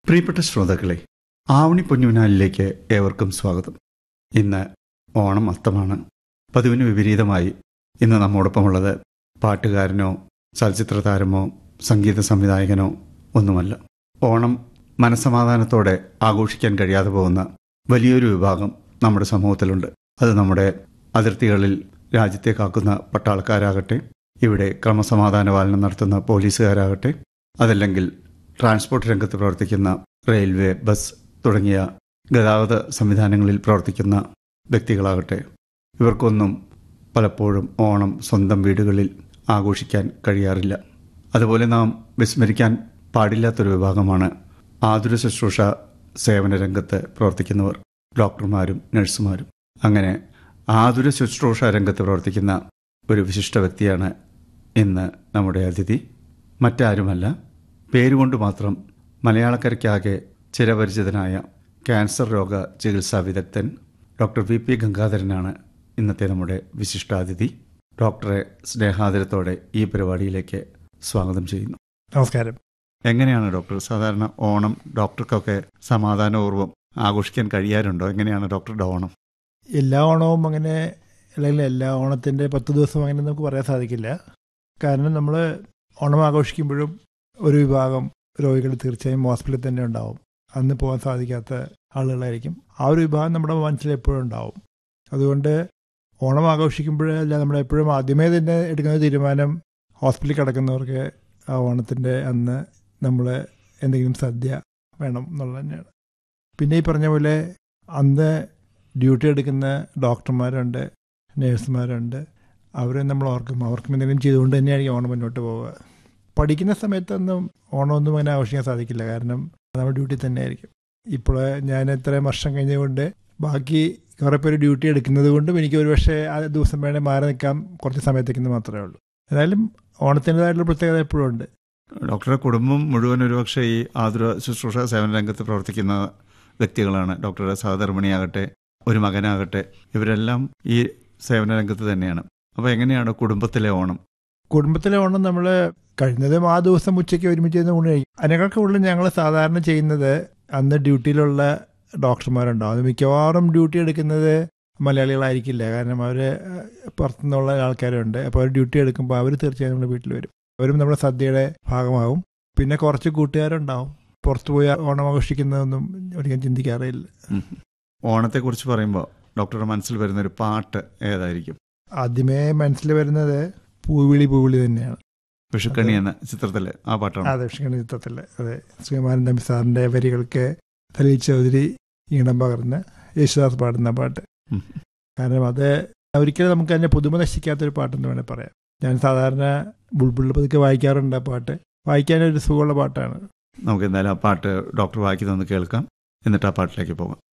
പ്രിയപ്പെട്ട ശ്രോതാക്കളെ ആവണി പൊന്നുവിനാലിലേക്ക് ഏവർക്കും സ്വാഗതം ഇന്ന് ഓണം അത്തമാണ് പതിവിന് വിപരീതമായി ഇന്ന് നമ്മോടൊപ്പമുള്ളത് പാട്ടുകാരനോ ചലച്ചിത്ര താരമോ സംഗീത സംവിധായകനോ ഒന്നുമല്ല ഓണം മനസമാധാനത്തോടെ ആഘോഷിക്കാൻ കഴിയാതെ പോകുന്ന വലിയൊരു വിഭാഗം നമ്മുടെ സമൂഹത്തിലുണ്ട് അത് നമ്മുടെ അതിർത്തികളിൽ രാജ്യത്തെ കാക്കുന്ന പട്ടാളക്കാരാകട്ടെ ഇവിടെ ക്രമസമാധാന പാലനം നടത്തുന്ന പോലീസുകാരാകട്ടെ അതല്ലെങ്കിൽ ട്രാൻസ്പോർട്ട് രംഗത്ത് പ്രവർത്തിക്കുന്ന റെയിൽവേ ബസ് തുടങ്ങിയ ഗതാഗത സംവിധാനങ്ങളിൽ പ്രവർത്തിക്കുന്ന വ്യക്തികളാകട്ടെ ഇവർക്കൊന്നും പലപ്പോഴും ഓണം സ്വന്തം വീടുകളിൽ ആഘോഷിക്കാൻ കഴിയാറില്ല അതുപോലെ നാം വിസ്മരിക്കാൻ പാടില്ലാത്തൊരു വിഭാഗമാണ് ആതുര ശുശ്രൂഷ സേവന രംഗത്ത് പ്രവർത്തിക്കുന്നവർ ഡോക്ടർമാരും നഴ്സുമാരും അങ്ങനെ ആതുര ശുശ്രൂഷ രംഗത്ത് പ്രവർത്തിക്കുന്ന ഒരു വിശിഷ്ട വ്യക്തിയാണ് ഇന്ന് നമ്മുടെ അതിഥി മറ്റാരുമല്ല പേരുകൊണ്ട് മാത്രം മലയാളക്കരയ്ക്കാകെ ചിരപരിചിതനായ ക്യാൻസർ രോഗ ചികിത്സാ വിദഗ്ധൻ ഡോക്ടർ വി പി ഗംഗാധരനാണ് ഇന്നത്തെ നമ്മുടെ വിശിഷ്ടാതിഥി ഡോക്ടറെ സ്നേഹാദരത്തോടെ ഈ പരിപാടിയിലേക്ക് സ്വാഗതം ചെയ്യുന്നു നമസ്കാരം എങ്ങനെയാണ് ഡോക്ടർ സാധാരണ ഓണം ഡോക്ടർക്കൊക്കെ സമാധാനപൂർവ്വം ആഘോഷിക്കാൻ കഴിയാറുണ്ടോ എങ്ങനെയാണ് ഡോക്ടറുടെ ഓണം എല്ലാ ഓണവും അങ്ങനെ അല്ലെങ്കിൽ എല്ലാ ഓണത്തിൻ്റെ പത്ത് ദിവസം അങ്ങനെ നമുക്ക് പറയാൻ സാധിക്കില്ല കാരണം നമ്മൾ ഓണം ആഘോഷിക്കുമ്പോഴും ഒരു വിഭാഗം രോഗികൾ തീർച്ചയായും ഹോസ്പിറ്റലിൽ തന്നെ ഉണ്ടാവും അന്ന് പോകാൻ സാധിക്കാത്ത ആളുകളായിരിക്കും ആ ഒരു വിഭാഗം നമ്മുടെ മനസ്സിൽ എപ്പോഴും ഉണ്ടാവും അതുകൊണ്ട് ഓണം ആഘോഷിക്കുമ്പോഴല്ല നമ്മളെപ്പോഴും ആദ്യമേ തന്നെ എടുക്കുന്ന തീരുമാനം ഹോസ്പിറ്റലിൽ കിടക്കുന്നവർക്ക് ആ ഓണത്തിൻ്റെ അന്ന് നമ്മൾ എന്തെങ്കിലും സദ്യ വേണം എന്നുള്ളത് തന്നെയാണ് പിന്നെ ഈ പറഞ്ഞ പോലെ അന്ന് ഡ്യൂട്ടി എടുക്കുന്ന ഡോക്ടർമാരുണ്ട് നേഴ്സുമാരുണ്ട് അവരെ നമ്മൾ ഓർക്കും അവർക്കും എന്തെങ്കിലും ചെയ്തുകൊണ്ട് തന്നെയായിരിക്കും ഓണം മുന്നോട്ട് പോവുക പഠിക്കുന്ന സമയത്തൊന്നും ഓണമൊന്നും അങ്ങനെ ആഘോഷിക്കാൻ സാധിക്കില്ല കാരണം നമ്മൾ ഡ്യൂട്ടി തന്നെ ആയിരിക്കും ഇപ്പോൾ ഞാൻ ഇത്രയും വർഷം കഴിഞ്ഞതുകൊണ്ട് ബാക്കി കുറേ പേര് ഡ്യൂട്ടി എടുക്കുന്നത് കൊണ്ടും എനിക്ക് ഒരു പക്ഷേ ആ ദിവസം വേണേൽ മാറി നിൽക്കാം കുറച്ച് സമയത്തേക്കെന്ന് മാത്രമേ ഉള്ളൂ എന്നാലും ഓണത്തിൻ്റെതായിട്ടുള്ള പ്രത്യേകത എപ്പോഴും ഉണ്ട് ഡോക്ടറുടെ കുടുംബം മുഴുവൻ ഒരുപക്ഷെ ഈ ആതുര ശുശ്രൂഷ സേവന രംഗത്ത് പ്രവർത്തിക്കുന്ന വ്യക്തികളാണ് ഡോക്ടറുടെ സഹധർമ്മിണിയാകട്ടെ ഒരു മകനാകട്ടെ ഇവരെല്ലാം ഈ സേവന രംഗത്ത് തന്നെയാണ് അപ്പോൾ എങ്ങനെയാണ് കുടുംബത്തിലെ ഓണം കുടുംബത്തിലെ ഓണം നമ്മൾ കഴിഞ്ഞതും ആ ദിവസം ഉച്ചയ്ക്ക് ഒരുമിച്ച് ഇരുന്ന് ഊണ് കഴിക്കും അതിനേക്കാൾ കൂടുതൽ ഞങ്ങൾ സാധാരണ ചെയ്യുന്നത് അന്ന് ഡ്യൂട്ടിയിലുള്ള ഡോക്ടർമാരുണ്ടാവും അത് മിക്കവാറും ഡ്യൂട്ടി എടുക്കുന്നത് മലയാളികളായിരിക്കില്ല കാരണം അവർ പുറത്തുനിന്നുള്ള ആൾക്കാരുണ്ട് അപ്പോൾ അവർ ഡ്യൂട്ടി എടുക്കുമ്പോൾ അവർ തീർച്ചയായും നമ്മുടെ വീട്ടിൽ വരും അവരും നമ്മുടെ സദ്യയുടെ ഭാഗമാവും പിന്നെ കുറച്ച് കൂട്ടുകാരുണ്ടാവും പുറത്തു പോയി ഓണം ആഘോഷിക്കുന്നതൊന്നും ഒരിക്കലും ചിന്തിക്കാറില്ല ഉം. ഓണത്തെക്കുറിച്ച് പറയുമ്പോൾ ഡോക്ടറുടെ മനസ്സിൽ വരുന്ന ഒരു പാട്ട് ഏതായിരിക്കും ആദ്യമേ മനസ്സിൽ വരുന്നത് പൂവിളി പൂവിളി തന്നെയാണ് വിഷുക്കണി എന്ന ചിത്രത്തിലെ ആ പാട്ടാണ് അതെ ദക്ഷിണ ചിത്രത്തിൽ അതെ ശ്രീമാനൻ തമ്പി സാറിന്റെ വരികൾക്ക് സലീൽ ചൗധരി ഈണം പകർന്ന് യേശുദാസ് പാടുന്ന പാട്ട് ഉം. കാരണം അത് ഒരിക്കലും നമുക്ക് അതിന്റെ പുതുമ നശിക്കാത്തൊരു പാട്ടെന്ന് വേണേൽ പറയാം ഞാൻ സാധാരണ ബുൾബുൾ പതുക്കെ വായിക്കാറുണ്ട് ആ പാട്ട് വായിക്കാനൊരു സുഖമുള്ള പാട്ടാണ് നമുക്ക് എന്തായാലും ആ പാട്ട് ഡോക്ടർ വായിക്കുന്നതൊന്ന് കേൾക്കാം എന്നിട്ട് ആ പാട്ടിലേക്ക് പോകാം